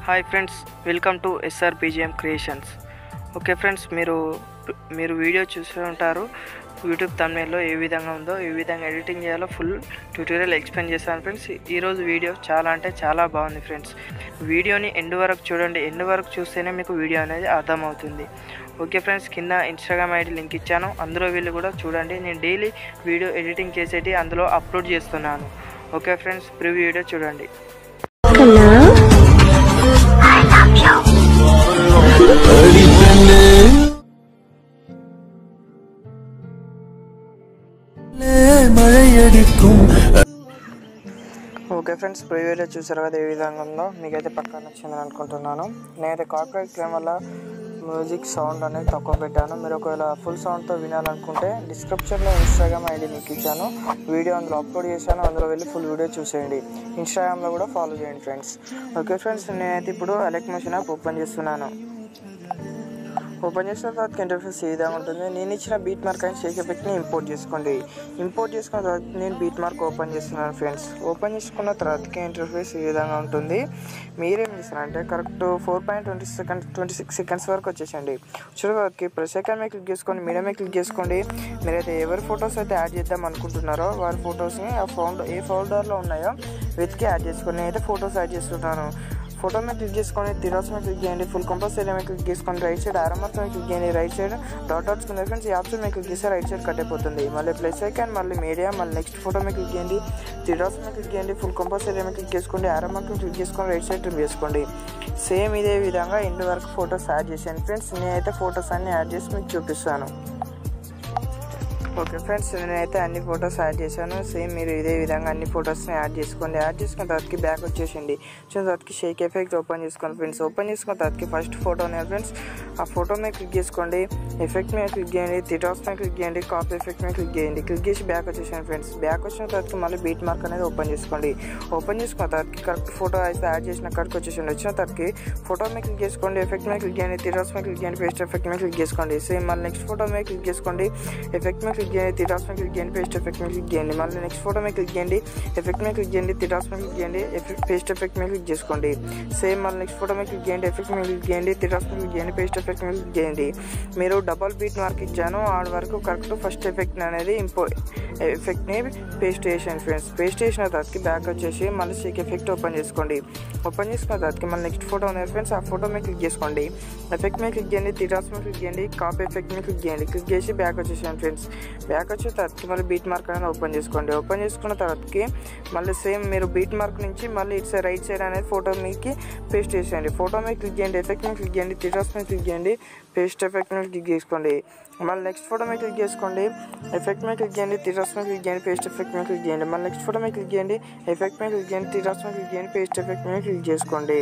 hi friends welcome to SR BGM creations okay friends మీరు మీరు video చూసే ఉంటారు యూట్యూబ్ తమిళలో ఏ విధంగా ఉందో ఏ విధంగా ఎడిటింగ్ చేయాలో ఫుల్ ట్యూటోరియల్ ఎక్స్ప్లెయిన్ చేశాను ఫ్రెండ్స్ ఈరోజు వీడియో చాలా అంటే చాలా బాగుంది ఫ్రెండ్స్ వీడియోని ఎండ్ వరకు చూడండి ఎండ్ వరకు చూస్తేనే మీకు వీడియో అనేది అర్థమవుతుంది ఓకే ఫ్రెండ్స్ కింద ఇన్స్టాగ్రామ్ ఐడి లింక్ ఇచ్చాను అందులో వెళ్ళి కూడా చూడండి నేను డైలీ వీడియో ఎడిటింగ్ చేసేటి అందులో అప్లోడ్ చేస్తున్నాను ఓకే ఫ్రెండ్స్ ప్రివ్యూ వీడియో చూడండి மழையடிக்கும் ఓకే ఫ్రెండ్స్ ప్రీవియస్లో చూసారు కదా ఏ విధంగా ఉందో మీకైతే పక్కా నచ్చిందని అనుకుంటున్నాను నేనైతే కార్పొరేట్ క్లైమ్ వల్ల మ్యూజిక్ సౌండ్ అనేది తక్కువ పెట్టాను మీరు ఒకవేళ ఫుల్ సౌండ్తో వినాలనుకుంటే డిస్క్రిప్షన్లో ఇన్స్టాగ్రామ్ ఐడి లింక్ ఇచ్చాను వీడియో అందులో అప్లోడ్ చేశాను అందులో వెళ్ళి ఫుల్ వీడియో చూసేయండి ఇన్స్టాగ్రామ్లో కూడా ఫాలో చేయండి ఫ్రెండ్స్ ఓకే ఫ్రెండ్స్ నేనైతే ఇప్పుడు ఎలక్ట్ మెషిన్ యాప్ ఓపెన్ చేస్తున్నాను ఓపెన్ చేసిన తర్వాత ఇంటర్ఫేస్ ఏ విధంగా ఉంటుంది నేను ఇచ్చిన బీట్ మార్క్ అండ్ షేక్ ఎఫెక్ట్ని ఇంపోర్ట్ చేసుకోండి ఇంపోర్ట్ చేసుకున్న తర్వాత నేను బీట్ మార్క్ ఓపెన్ చేస్తున్నాను ఫ్రెండ్స్ ఓపెన్ చేసుకున్న తర్వాతకి ఇంటర్ఫేస్ ఈ విధంగా ఉంటుంది మీరేం చేస్తారంటే correct four point twenty second twenty six seconds వరకు వచ్చేసండి చూడ తర్వాతకి ప్రతి సెకండ్ మీద క్లిక్ చేసుకోండి మీడియం మీద క్లిక్ చేసుకోండి మీరైతే ఎవరి ఫొటోస్ అయితే యాడ్ చేద్దాం అనుకుంటున్నారో వారి ఫొటోస్ని ఆ ఫోల్డర్ ఏ ఫోల్డర్లో ఉన్నాయో వెతికి యాడ్ చేసుకోండి నేనైతే ఫొటోస్ యాడ్ చేస్తున్నాను ఫోటో మీద క్లిక్ చేసుకొని తిరాస్ మీద క్లిక్ చేయండి ఫుల్ కంపోజ్ ఏరియా మీద క్లిక్ చేసుకొని రైట్ సైడ్ ఆర్ఎంఆర్ మీద క్లిక్ చేయండి రైట్ సైడ్ డాట్ డాట్స్ కింద ఫ్రెండ్స్ ఈ ఆప్షన్ మీద క్లిక్ చేస్తే రైట్ సైడ్ కట్ అయిపోతుంది మళ్ళీ ప్లస్ ఐకాన్ మళ్ళీ మీడియా మళ్ళీ నెక్స్ట్ ఫోటో మీద క్లిక్ చేయండి తిరాస్ మీద క్లిక్ చేయండి ఫుల్ కంపోజ్ ఏరియా మీద క్లిక్ చేసుకోండి ఆర్ఎంఆర్ మీద క్లిక్ చేసుకొని రైట్ సైడ్ ట్రిమ్ చేసుకోండి సేమ్ ఇదే విధంగా ఎండ్ వరకు ఫొటోస్ యాడ్ చేసాను ఫ్రెండ్స్ నేనైతే ఫొటోస్ అన్ని యాడ్ చేసి మీకు చూపిస్తాను ఓకే ఫ్రెండ్స్ నేనైతే అన్ని ఫొటోస్ యాడ్ చేశాను సేమ్ మీరు ఇదే విధంగా అన్ని ఫొటోస్ని యాడ్ చేసుకోండి యాడ్ చేసుకున్న తర్వాతకి బ్యాక్ వచ్చేసింది వచ్చిన తర్వాతకి షేక్ ఎఫెక్ట్ ఓపెన్ చేసుకోండి ఫ్రెండ్స్ ఓపెన్ చేసుకున్న తర్వాతకి ఫస్ట్ ఫోటో ఉన్నాయి ఫ్రెండ్స్ ఆ ఫోటో మీద క్లిక్ చేసుకోండి ఎఫెక్ట్ మీద క్లిక్ చేయండి థిటాస్ మీద క్లిక్ చేయండి కాపీ ఎఫెక్ట్ మీద క్లిక్ చేయండి క్లిక్ చేసి బ్యాక్ వచ్చేసాను ఫ్రెండ్స్ బ్యాక్ వచ్చిన తర్వాతకి మళ్ళీ బీట్ మార్క్ అనేది ఓపెన్ చేసుకోండి ఓపెన్ చేసుకున్న తర్వాతకి కరెక్ట్ ఫోటో అయితే యాడ్ చేసిన కాడికి వచ్చేసింది వచ్చిన తర్వాతకి ఫోటో మీద క్లిక్ చేసుకోండి ఎఫెక్ట్ మీద క్లిక్ చేయండి థిటాస్ మీద క్లిక్ చేయండి పేస్ట్ ఎఫెక్ట్ మీద క్లిక్ చేసుకోండి సేమ్ మళ్ళీ నెక్స్ట్ ఫోటో మీద క్లిక్ చేసుకోండి ఎఫెక్ట్ మీద క్లిక్ చేయండి తిరాస్ మీద క్లిక్ చేయండి పేస్ట్ ఎఫెక్ట్ మీద క్లిక్ చేయండి మళ్ళీ నెక్స్ట్ ఫోటో మీద క్లిక్ చేయండి ఎఫెక్ట్ మీద క్లిక్ చేయండి తిరాస్ మీద క్లిక్ చేయండి ఎఫెక్ట్ పేస్ట్ ఎఫెక్ట్ మీద క్లిక్ చేసుకోండి సేమ్ మళ్ళీ నెక్స్ట్ ఫోటో మీద క్లిక్ చేయండి ఎఫెక్ట్ మీద క్లిక్ చేయండి తిరాస్ మీద క్లిక్ చేయండి పేస్ట్ ఎఫెక్ట్ మీద క్లిక్ చేయండి మీరు డబల్ బీట్ మార్క్ ఇచ్చాను ఆడ వరకు కరెక్ట్ ఫస్ట్ ఎఫెక్ట్ అనేది ఇంపో ఎఫెక్ట్ని పేస్ట్ చేసాను ఫ్రెండ్స్ పేస్ట్ చేసిన తర్వాతకి బ్యాక్ వచ్చేసి మళ్ళీ షేక్ ఎఫెక్ట్ ఓపెన్ చేసుకోండి ఓపెన్ చేసుకున్న తర్వాతకి మళ్ళీ నెక్స్ట్ ఫోటో ఉంది ఫ్రెండ్స్ ఆ ఫోటో మీద క్లిక్ చేసుకోండి ఎఫెక్ట్ మీద క్లిక్ చేయండి తిరాస్ మీద క్లిక్ చేయండి కాపీ ఎఫెక్ట్ మీద క్లిక్ చేయండి క్లిక్ చేసి బ్యాక్ వచ్చేసాను ఫ్రెండ్స్ బ్యాక్ వచ్చిన తర్వాతకి మళ్ళీ బీట్ మార్క్ అనేది ఓపెన్ చేసుకోండి ఓపెన్ చేసుకున్న తర్వాతకి మళ్ళీ సేమ్ మీరు బీట్ మార్క్ నుంచి మళ్ళీ ఇటు సైడ్ రైట్ సైడ్ అనేది ఫోటో మీదకి పేస్ట్ చేసేయండి ఫోటో మీద క్లిక్ చేయండి ఎఫెక్ట్ మీద క్లిక్ చేయండి తిరాస్ మీద క్లిక్ చేయండి పేస్ట్ ఎఫెక్ట్ మీద క్లిక్ చేసుకోండి మళ్ళీ నెక్స్ట్ ఫోటో మీద క్లిక్ చేసుకోండి ఎఫెక్ట్ మీద క్లిక్ చేయండి తిరాస్ మీద క్లిక్ చేయండి పేస్ట్ ఎఫెక్ట్ మీద క్లిక్ చేయండి మళ్ళీ నెక్స్ట్ ఫోటో మీద క్లిక్ చేయండి ఎఫెక్ట్ మీద క్లిక్ చేయండి తిరాస్ మీద క్లిక్ చేయండి పేస్ట్ ఎఫెక్ట్ మీద క్లిక్ చేసుకోండి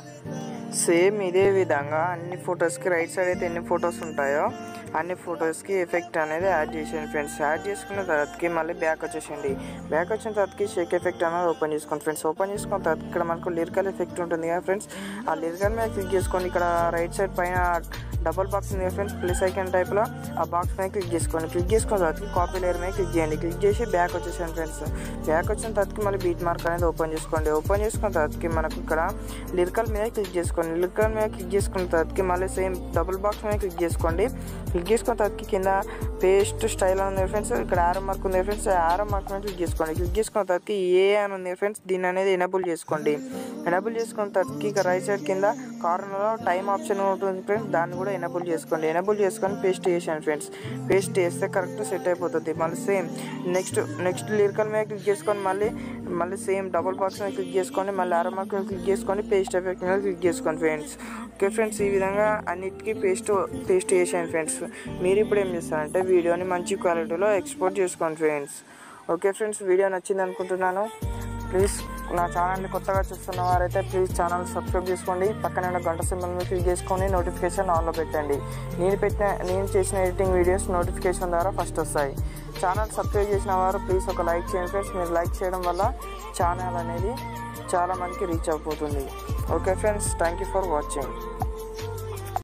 సేమ్ ఇదే విధంగా అన్ని ఫొటోస్కి రైట్ సైడ్ అయితే ఎన్ని ఫొటోస్ ఉంటాయో అన్ని ఫొటోస్కి ఎఫెక్ట్ అనేది యాడ్ చేసేయండి ఫ్రెండ్స్ యాడ్ చేసుకున్న తర్వాతకి మళ్ళీ బ్యాక్ వచ్చేసేయండి బ్యాక్ వచ్చిన తర్వాతకి షేక్ ఎఫెక్ట్ అనేది ఓపెన్ చేసుకోండి ఫ్రెండ్స్ ఓపెన్ చేసుకున్న తర్వాత ఇక్కడ మనకు లిరికల్ ఎఫెక్ట్ ఉంటుంది కదా ఫ్రెండ్స్ ఆ లిరికల్ మీద క్లిక్ చేసుకోండి ఇక్కడ రైట్ సైడ్ పైన డబుల్ బాక్స్ ఉంది కదా ఫ్రెండ్స్ ప్లస్ ఐకన్ టైప్లో ఆ బాక్స్ మీద క్లిక్ చేసుకోండి క్లిక్ చేసుకున్న తర్వాతకి కాపీ లేయర్ మీద క్లిక్ చేయండి క్లిక్ చేసి బ్యాక్ వచ్చేసాను ఫ్రెండ్స్ బ్యాక్ వచ్చిన తర్వాతకి మళ్ళీ బీట్ మార్క్ అనేది ఓపెన్ చేసుకోండి ఓపెన్ చేసుకున్న తర్వాతకి మనకు ఇక్కడ లిరికల్ మీద క్లిక్ చేసుకోండి లిరికల్ మీద క్లిక్ చేసుకున్న తర్వాతకి మళ్ళీ సేమ్ డబుల్ బాక్స్ మీద క్లిక్ చేసుకోండి క్లిక్ చేసుకున్న తర్వాతకి కింద పేస్ట్ స్టైల్ అని ఉంది ఫ్రెండ్స్ ఇక్కడ ఆరో మార్క్ ఉంది ఫ్రెండ్స్ ఆరో మార్క్ మీద క్లిక్ చేసుకోండి క్లిక్ చేసుకున్న తర్వాతకి ఏ అని ఉంది ఫ్రెండ్స్ దీన్ని అనేది ఎనబుల్ చేసుకోండి ఎనబుల్ చేసుకున్న తర్వాతకి ఇక రైట్ సైడ్ కింద కార్నర్లో టైం ఆప్షన్ ఉంటుంది ఫ్రెండ్స్ దాన్ని కూడా ఎనబుల్ చేసుకోండి ఎనబుల్ చేసుకొని పేస్ట్ చేసాను ఫ్రెండ్స్ పేస్ట్ చేస్తే కరెక్ట్ సెట్ అయిపోతుంది మళ్ళీ సేమ్ నెక్స్ట్ నెక్స్ట్ లిరికల్ మీద క్లిక్ చేసుకొని మళ్ళీ మళ్ళీ సేమ్ డబుల్ బాక్స్ మీద క్లిక్ చేసుకోండి మళ్ళీ ఆరో మార్క్ మీద క్లిక్ చేసుకొని పేస్ట్ ఎఫెక్ట్ మీద క్లిక్ చేసుకోండి ఫ్రెండ్స్ ఓకే ఫ్రెండ్స్ ఈ విధంగా అన్నిటికీ పేస్ట్ పేస్ట్ చేసాను ఫ్రెండ్స్ మీరు ఇప్పుడు ఏం చేస్తారంటే వీడియోని మంచి క్వాలిటీలో ఎక్స్పోర్ట్ చేసుకోండి ఫ్రెండ్స్ ఓకే ఫ్రెండ్స్ వీడియో నచ్చింది అనుకుంటున్నాను ప్లీజ్ నా ఛానల్ని కొత్తగా చూస్తున్న వారైతే ప్లీజ్ ఛానల్ సబ్స్క్రైబ్ చేసుకోండి పక్కన ఉన్న గంట సింబల్ మీద క్లిక్ చేసుకొని నోటిఫికేషన్ ఆన్లో పెట్టండి నేను పెట్టిన నేను చేసిన ఎడిటింగ్ వీడియోస్ నోటిఫికేషన్ ద్వారా ఫస్ట్ వస్తాయి ఛానల్ సబ్స్క్రైబ్ చేసిన వారు ప్లీజ్ ఒక లైక్ చేయండి ఫ్రెండ్స్ మీరు లైక్ చేయడం వల్ల ఛానల్ అనేది చాలా మందికి రీచ్ అయిపోతుంది okay friends thank you for watching